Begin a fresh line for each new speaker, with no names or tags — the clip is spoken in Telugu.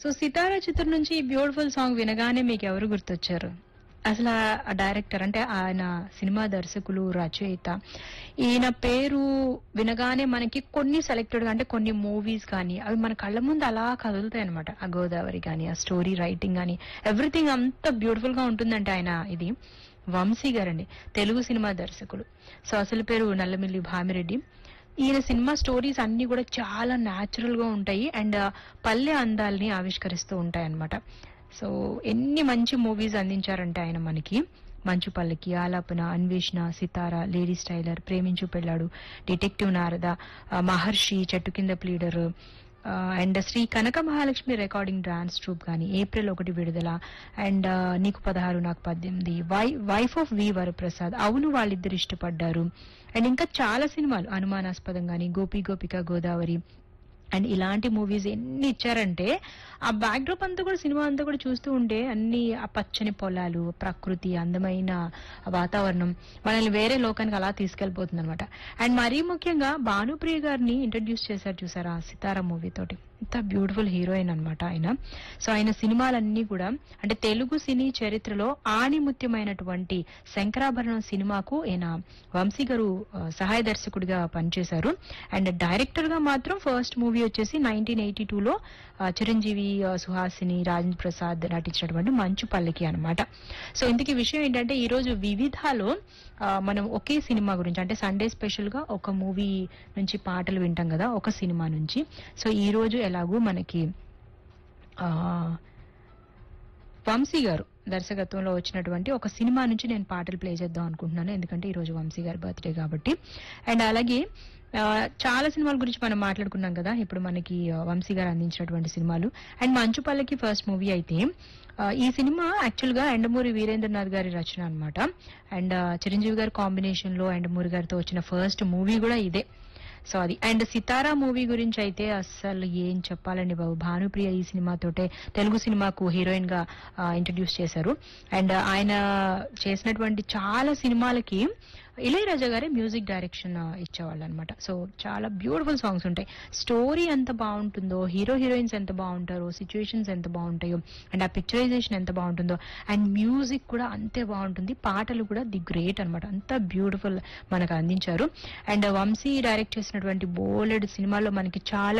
సో సితారా చిత్రం నుంచి ఈ బ్యూటిఫుల్ సాంగ్ వినగానే మీకు ఎవరు గుర్తొచ్చారు అసలు ఆ డైరెక్టర్ అంటే ఆయన సినిమా దర్శకులు రచయిత ఈయన పేరు వినగానే మనకి కొన్ని సెలెక్టెడ్ అంటే కొన్ని మూవీస్ కానీ అవి మన కళ్ళ ముందు అలా కదులుతాయి అనమాట ఆ గోదావరి కానీ ఆ స్టోరీ రైటింగ్ కానీ ఎవ్రీథింగ్ అంత బ్యూటిఫుల్ గా ఉంటుందంటే ఆయన ఇది వంశీ గారండి తెలుగు సినిమా దర్శకుడు సో అసలు పేరు నల్లమిల్లి భామిరెడ్డి ఈయన సినిమా స్టోరీస్ అన్ని కూడా చాలా న్యాచురల్ గా ఉంటాయి అండ్ పల్లె అందాల్ని ఆవిష్కరిస్తూ ఉంటాయి అన్నమాట సో ఎన్ని మంచి మూవీస్ అందించారంటే ఆయన మనకి మంచు పల్లకి ఆలాపన అన్వేషణ సితార లేడీ స్టైలర్ ప్రేమించు పెళ్ళాడు డిటెక్టివ్ నారద ఆ, మహర్షి చెట్టు కింద pleader and Sri Kanaka Mahalakshmi recording dance troupe కానీ ఏప్రిల్ ఒకటి విడుదల అండ్ నీకు పదహారు నాకు పద్దెనిమిది వై వైఫ్ ఆఫ్ వి వరప్రసాద్ అవును వాళ్ళిద్దరు ఇష్టపడ్డారు అండ్ ఇంకా చాలా సినిమాలు అనుమానాస్పదం కానీ గోపి గోపిక గోదావరి అండ్ ఇలాంటి మూవీస్ ఎన్ని ఇచ్చారంటే ఆ బ్యాక్ డ్రాప్ అంతా కూడా సినిమా అంతా కూడా చూస్తూ ఉంటే అన్ని ఆ పచ్చని పొలాలు ప్రకృతి అందమైన వాతావరణం మనల్ని వేరే లోకానికి అలా తీసుకెళ్లిపోతుంది అనమాట అండ్ మరీ ముఖ్యంగా భానుప్రియ గారిని ఇంట్రడ్యూస్ చేశారు చూసారా సితారా మూవీ తోటి ఇంత బ్యూటిఫుల్ హీరోయిన్ అన్నమాట ఆయన సో ఆయన సినిమాలన్నీ కూడా అంటే తెలుగు సినీ చరిత్రలో ఆణిముత్యమైనటువంటి శంకరాభరణం సినిమాకు ఈయన వంశీ గారు ఆ, సహాయ దర్శకుడిగా పనిచేశారు అండ్ డైరెక్టర్ గా మాత్రం ఫస్ట్ మూవీ వచ్చేసి నైన్టీన్ ఎయిటీ టూలో చిరంజీవి ఆ, సుహాసిని రాజేంద్ర ప్రసాద్ నటించినటువంటి మంచు పల్లకి అన్నమాట సో ఇంతకీ విషయం ఏంటంటే ఈ రోజు వివిధాలో ఆ, మనం ఒకే సినిమా గురించి అంటే సండే స్పెషల్ గా ఒక మూవీ నుంచి పాటలు వింటాం కదా ఒక సినిమా నుంచి సో ఈ రోజు ఎలాగూ మనకి ఆ వంశీ గారు దర్శకత్వంలో వచ్చినటువంటి ఒక సినిమా నుంచి నేను పాటలు ప్లే చేద్దాం అనుకుంటున్నాను ఎందుకంటే ఈ రోజు వంశీ గారి బర్త్డే కాబట్టి అండ్ అలాగే ఆ, చాలా సినిమాల గురించి మనం మాట్లాడుకున్నాం కదా ఇప్పుడు మనకి ఆ, వంశీ గారు అందించినటువంటి సినిమాలు అండ్ మంచుపల్లకి ఫస్ట్ మూవీ అయితే ఆ, ఈ సినిమా యాక్చువల్ గా ఎండమూరి వీరేంద్రనాథ్ గారి రచన అన్నమాట అండ్ ఆ, చిరంజీవి గారి కాంబినేషన్ లో ఎండమూరి గారితో వచ్చిన ఫస్ట్ మూవీ కూడా ఇదే సో అది అండ్ సితారా మూవీ గురించి అయితే అస్సలు ఏం చెప్పాలండి బాబు భానుప్రియ ఈ సినిమాతోటే తెలుగు సినిమాకు హీరోయిన్ గా ఇంట్రడ్యూస్ చేశారు అండ్ ఆయన చేసినటువంటి చాలా సినిమాలకి ఇళయరాజా గారే మ్యూజిక్ డైరెక్షన్ ఇచ్చేవాళ్ళు అనమాట సో చాలా బ్యూటిఫుల్ సాంగ్స్ ఉంటాయి స్టోరీ ఎంత బాగుంటుందో హీరో హీరోయిన్స్ ఎంత బాగుంటారో సిచ్యువేషన్స్ ఎంత బాగుంటాయో అండ్ ఆ పిక్చరైజేషన్ ఎంత బాగుంటుందో అండ్ మ్యూజిక్ కూడా అంతే బాగుంటుంది పాటలు కూడా ది గ్రేట్ అన్నమాట అంత బ్యూటిఫుల్ మనకు అందించారు అండ్ వంశీ డైరెక్ట్ చేసినటువంటి బోలెడ్ సినిమాల్లో మనకి చాలా